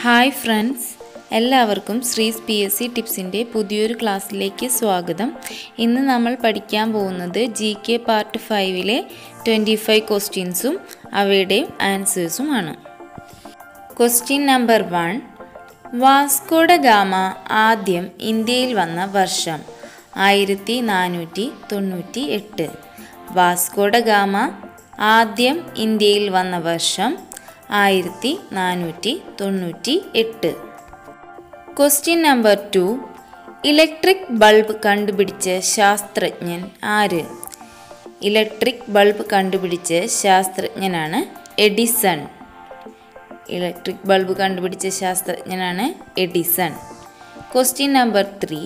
hi friends എല്ലാവർക്കും Sree's P S C ടിപ്സിൻ്റെ പുതിയൊരു ക്ലാസ്സിലേക്ക് സ്വാഗതം ഇന്ന് നമ്മൾ പഠിക്കാൻ പോകുന്നത് ജി കെ പാർട്ട് ഫൈവിലെ ട്വൻറ്റി ഫൈവ് ക്വസ്റ്റ്യൻസും അവയുടെയും ആൻസേഴ്സുമാണ് question number one Vasco da Gama ആദ്യം ഇന്ത്യയിൽ വന്ന വർഷം ആയിരത്തി നാനൂറ്റി തൊണ്ണൂറ്റി എട്ട് വാസ്കോഡ ഗാമ ആദ്യം ഇന്ത്യയിൽ വന്ന വർഷം ആയിരത്തി നാനൂറ്റി തൊണ്ണൂറ്റി എട്ട് question number two electric bulb കണ്ടുപിടിച്ച ശാസ്ത്രജ്ഞൻ ആര് ഇലക്ട്രിക് ബൾബ് കണ്ടുപിടിച്ച ശാസ്ത്രജ്ഞനാണ് എഡിസൺ ഇലക്ട്രിക് ബൾബ് കണ്ടുപിടിച്ച ശാസ്ത്രജ്ഞനാണ് എഡിസൺ ക്വസ്റ്റ്യൻ നമ്പർ ത്രീ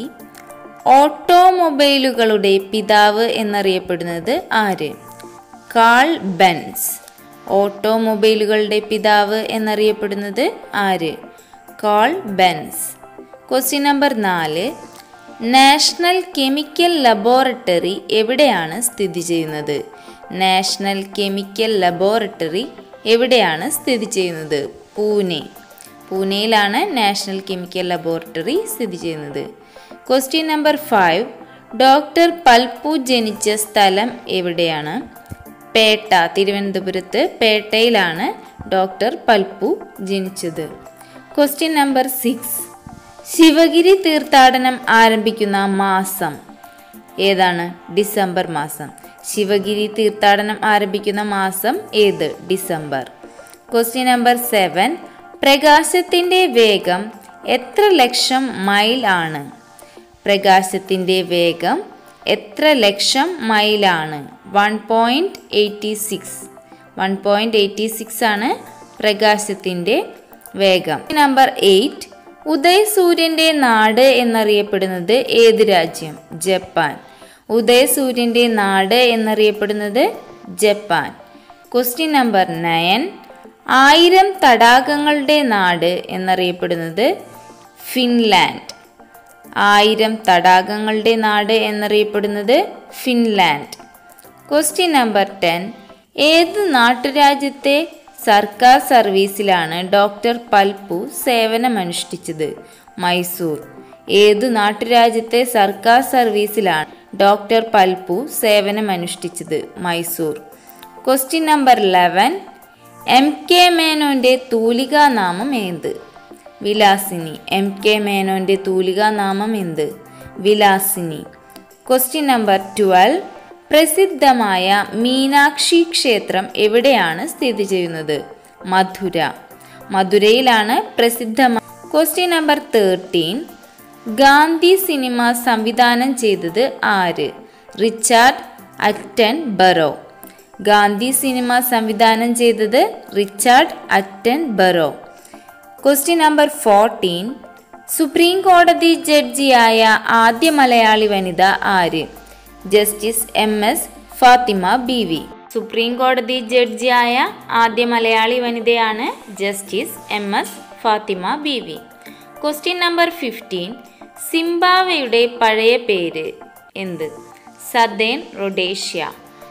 ഓട്ടോമൊബൈലുകളുടെ പിതാവ് എന്നറിയപ്പെടുന്നത് ആര് കാൾ ബെൻസ് ഓട്ടോമൊബൈലുകളുടെ പിതാവ് എന്നറിയപ്പെടുന്നത് ആര് കാൾ ബെൻസ് ക്വസ്റ്റ്യൻ നമ്പർ നാല് നാഷണൽ കെമിക്കൽ ലബോറട്ടറി എവിടെയാണ് സ്ഥിതി ചെയ്യുന്നത് നാഷണൽ കെമിക്കൽ ലബോറട്ടറി എവിടെയാണ് സ്ഥിതി ചെയ്യുന്നത് പൂനെ പൂനെയിലാണ് നാഷണൽ കെമിക്കൽ ലബോറട്ടറി സ്ഥിതി ചെയ്യുന്നത് question number five doctor Palpu ജനിച്ച സ്ഥലം എവിടെയാണ് പേട്ട തിരുവനന്തപുരത്ത് പേട്ടയിലാണ് ഡോക്ടർ പൽപ്പു ജനിച്ചത് ക്വസ്റ്റ്യൻ നമ്പർ സിക്സ് ശിവഗിരി തീർത്ഥാടനം ആരംഭിക്കുന്ന മാസം ഏതാണ് ഡിസംബർ മാസം ശിവഗിരി തീർത്ഥാടനം ആരംഭിക്കുന്ന മാസം ഏത് ഡിസംബർ ക്വസ്റ്റ്യൻ നമ്പർ സെവൻ പ്രകാശത്തിൻ്റെ വേഗം എത്ര ലക്ഷം മൈൽ ആണ് പ്രകാശത്തിൻ്റെ വേഗം എത്ര ലക്ഷം മൈലാണ് one point eighty six one point eighty six ആണ് പ്രകാശത്തിൻ്റെ വേഗം നമ്പർ എയ്റ്റ് ഉദയസൂര്യൻ്റെ നാട് എന്നറിയപ്പെടുന്നത് ഏത് രാജ്യം ജപ്പാൻ ഉദയസൂര്യൻ്റെ നാട് എന്നറിയപ്പെടുന്നത് ജപ്പാൻ ക്വസ്റ്റ്യൻ നമ്പർ നയൻ ആയിരം തടാകങ്ങളുടെ നാട് എന്നറിയപ്പെടുന്നത് ഫിൻലാൻഡ് ആയിരം തടാകങ്ങളുടെ നാട് എന്നറിയപ്പെടുന്നത് ഫിൻലാൻഡ് ക്വസ്റ്റ്യൻ നമ്പർ ടെൻ ഏത് നാട്ടുരാജ്യത്തെ സർക്കാർ സർവീസിലാണ് ഡോക്ടർ പൽപ്പു സേവനമനുഷ്ഠിച്ചത് മൈസൂർ ഏത് നാട്ടുരാജ്യത്തെ സർക്കാർ സർവീസിലാണ് ഡോക്ടർ പൽപ്പു സേവനമനുഷ്ഠിച്ചത് Mysore question number eleven M K മേനോൻ്റെ തൂലികാനാമം ഏത് വിലാസിനി എം കെ മേനോൻ്റെ തൂലികാനാമം എന്ത് വിലാസിനി ക്വസ്റ്റ്യൻ നമ്പർ ട്വൽവ് പ്രസിദ്ധമായ മീനാക്ഷി ക്ഷേത്രം എവിടെയാണ് സ്ഥിതി ചെയ്യുന്നത് മധുര മധുരയിലാണ് പ്രസിദ്ധമായ question number thirteen Gandhi cinema സംവിധാനം ചെയ്തത് ആര് Richard Attenborough Gandhi cinema സംവിധാനം ചെയ്തത് Richard Attenborough question number fourteen supreme കോടതി ജഡ്ജിയായ ആദ്യ മലയാളി വനിത ആര് justice M S Fathima B V supreme കോടതി ജഡ്ജിയായ ആദ്യ മലയാളി വനിതയാണ് justice M S Fathima B V question number fifteen സിംബാവയുടെ പഴയ പേര് എന്ത് സദേൺ റൊഡേഷ്യ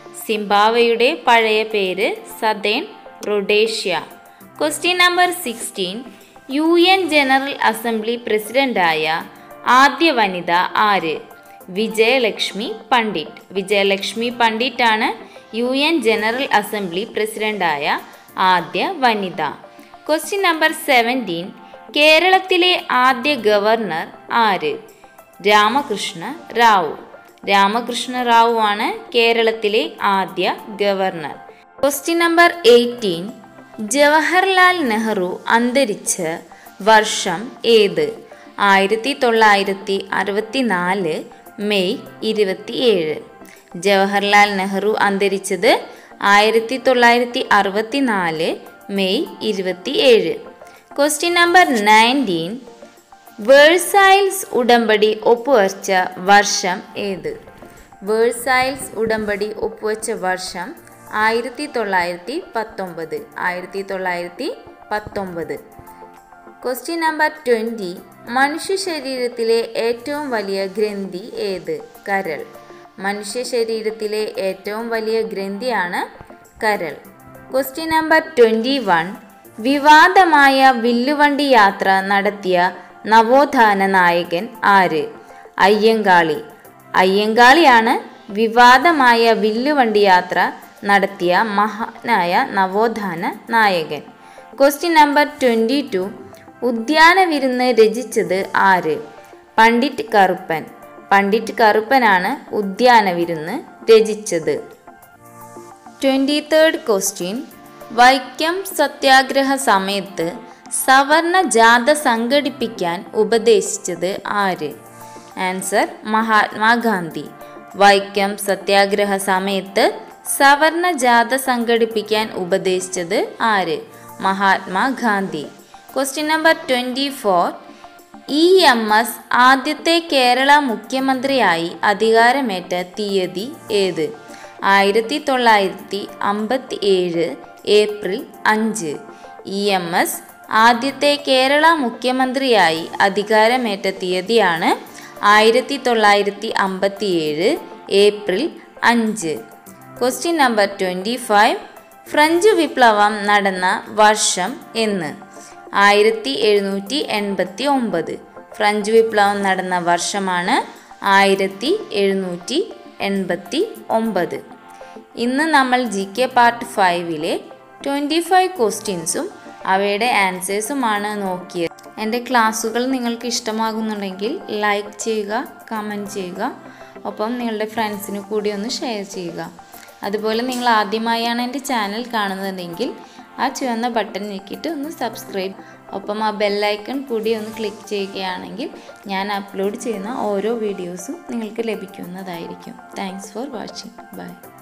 സിംബാവയുടെ പഴയ പേര് southern Rhodesia question number sixteen U N general assembly പ്രസിഡന്റായ ആദ്യ വനിത ആര് വിജയലക്ഷ്മി പണ്ഡിറ്റ് വിജയലക്ഷ്മി പണ്ഡിറ്റ് ആണ് യു എൻ ജനറൽ അസംബ്ലി പ്രസിഡന്റായ ആദ്യ വനിത ക്വസ്റ്റ്യൻ നമ്പർ സെവൻറ്റീൻ കേരളത്തിലെ ആദ്യ ഗവർണർ ആര് രാമകൃഷ്ണ റാവു രാമകൃഷ്ണ റാവു ആണ് കേരളത്തിലെ ആദ്യ governor question number eighteen Jawaharlal Nehru അന്തരിച്ച വർഷം ഏത് ആയിരത്തി തൊള്ളായിരത്തി അറുപത്തി നാല് മെയ് ഇരുപത്തിയേഴ് ജവഹർലാൽ നെഹ്റു അന്തരിച്ചത് ആയിരത്തി തൊള്ളായിരത്തി അറുപത്തി നാല് മെയ് ഇരുപത്തിയേഴ് ക്വസ്റ്റ്യൻ നമ്പർ നയൻറ്റീൻ വേഴ്സൈൽസ് ഉടമ്പടി ഒപ്പുവച്ച വർഷം ഏത് വേഴ്സൈൽസ് ഉടമ്പടി ഒപ്പുവച്ച വർഷം ആയിരത്തി തൊള്ളായിരത്തി പത്തൊമ്പത് ആയിരത്തി തൊള്ളായിരത്തി പത്തൊമ്പത് ക്വസ്റ്റ്യൻ നമ്പർ ട്വൻറ്റി മനുഷ്യ ശരീരത്തിലെ ഏറ്റവും വലിയ ഗ്രന്ഥി ഏത് കരൾ മനുഷ്യ ശരീരത്തിലെ ഏറ്റവും വലിയ ഗ്രന്ഥിയാണ് കരൾ ക്വസ്റ്റ്യൻ നമ്പർ ട്വൻറ്റി വൺ വിവാദമായ വില്ലുവണ്ടി യാത്ര നടത്തിയ നവോത്ഥാന നായകൻ ആര് അയ്യങ്കാളി അയ്യങ്കാളിയാണ് വിവാദമായ വില്ലുവണ്ടി യാത്ര നടത്തിയ മഹാനായ നവോത്ഥാന നായകൻ ക്വസ്റ്റ്യൻ നമ്പർ ട്വൻറ്റി ടു ഉദ്യാന വിരുന്ന് രചിച്ചത് ആര് പണ്ഡിറ്റ് കറുപ്പൻ പണ്ഡിറ്റ് കറുപ്പനാണ് ഉദ്യാന വിരുന്ന് രചിച്ചത് twenty third question Vaikom Satyagraha സമയത്ത് സവർണ ജാഥ സംഘടിപ്പിക്കാൻ ഉപദേശിച്ചത് ആര് ആൻസർ മഹാത്മാഗാന്ധി വൈക്കം സത്യാഗ്രഹ സമയത്ത് സവർണ ജാഥ സംഘടിപ്പിക്കാൻ ഉപദേശിച്ചത് ആര് Mahatma Gandhi question number twenty four E M S ആദ്യത്തെ കേരള മുഖ്യമന്ത്രിയായി അധികാരമേറ്റ തീയതി ഏത് ആയിരത്തി തൊള്ളായിരത്തി അമ്പത്തി ഏഴ് ഏപ്രിൽ അഞ്ച് ഇ എം എസ് ആദ്യത്തെ കേരള മുഖ്യമന്ത്രിയായി അധികാരമേറ്റ തീയതിയാണ് ആയിരത്തി തൊള്ളായിരത്തി അമ്പത്തി ഏഴ് ഏപ്രിൽ അഞ്ച് question number twenty five French വിപ്ലവം നടന്ന വർഷം എന്ന് ആയിരത്തി എഴുന്നൂറ്റി എൺപത്തി ഒമ്പത് ഫ്രഞ്ച് വിപ്ലവം നടന്ന വർഷമാണ് ആയിരത്തി എഴുന്നൂറ്റി എൺപത്തി ഒമ്പത് ഇന്ന് നമ്മൾ ജി കെ പാർട്ട് ഫൈവിലെ ട്വൻറ്റി ഫൈവ് ക്വസ്റ്റ്യൻസും അവയുടെ ആൻസേഴ്സുമാണ് നോക്കിയത് എൻ്റെ ക്ലാസ്സുകൾ നിങ്ങൾക്ക് ഇഷ്ടമാകുന്നുണ്ടെങ്കിൽ ലൈക്ക് ചെയ്യുക കമൻറ്റ് ചെയ്യുക ഒപ്പം നിങ്ങളുടെ ഫ്രണ്ട്സിന് കൂടി ഒന്ന് ഷെയർ ചെയ്യുക അതുപോലെ നിങ്ങൾ ആദ്യമായാണ് എൻ്റെ ചാനൽ കാണുന്നതെങ്കിൽ ആ ചുവന്ന ബട്ടൺ ഞെക്കിയിട്ട് ഒന്ന് സബ്സ്ക്രൈബ് ഒപ്പം ആ ബെല്ലൈക്കൺ കൂടി ഒന്ന് ക്ലിക്ക് ചെയ്യുകയാണെങ്കിൽ ഞാൻ അപ്ലോഡ് ചെയ്യുന്ന ഓരോ വീഡിയോസും നിങ്ങൾക്ക് ലഭിക്കുന്നതായിരിക്കും താങ്ക്സ് ഫോർ വാച്ചിങ് ബൈ